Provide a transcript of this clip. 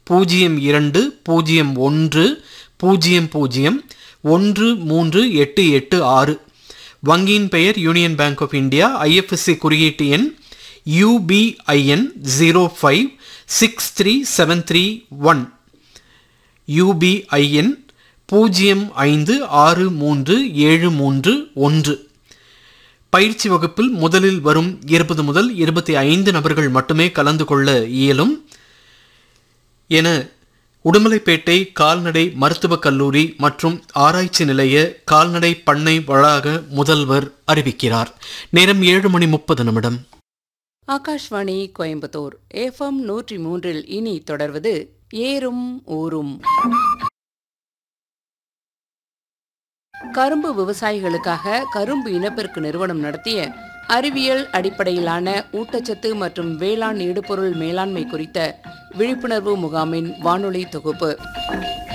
பூஜ்ஜியம் இரண்டு பூஜ்ஜியம் ஒன்று பூஜ்ஜியம் பூஜ்ஜியம் ஒன்று மூன்று எட்டு எட்டு ஆறு வங்கியின் பெயர் union bank of India IFSC குறியீட்டு எண் UBIN zero five six three seven three one UBIN பூஜ்ஜியம் ஐந்து ஆறு மூன்று ஏழு மூன்று ஒன்று பயிற்சி வகுப்பில் முதலில் வரும் இருபது முதல் இருபத்தி ஐந்து நபர்கள் மட்டுமே கலந்து கொள்ள இயலும் என உடுமலைப்பேட்டை கால்நடை மருத்துவக் கல்லூரி மற்றும் ஆராய்ச்சி நிலைய கால்நடை பண்ணை வளாக முதல்வர் அறிவிக்கிறார் நேரம் ஏழு மணி முப்பது நிமிடம் ஆகாஷ்வாணி கோயம்புத்தூர் எஃப்எம் நூற்றி மூன்றில் இனி தொடர்வது ஏறும் ஊரும் கரும்பு விவசாயிகளுக்காக கரும்பு இனப்பெருக்கு நிறுவனம் நடத்திய அறிவியல் அடிப்படையிலான ஊட்டச்சத்து மற்றும் வேளாண் இடுபொருள் மேலாண்மை குறித்த விழிப்புணர்வு முகாமின் வானொலி தொகுப்பு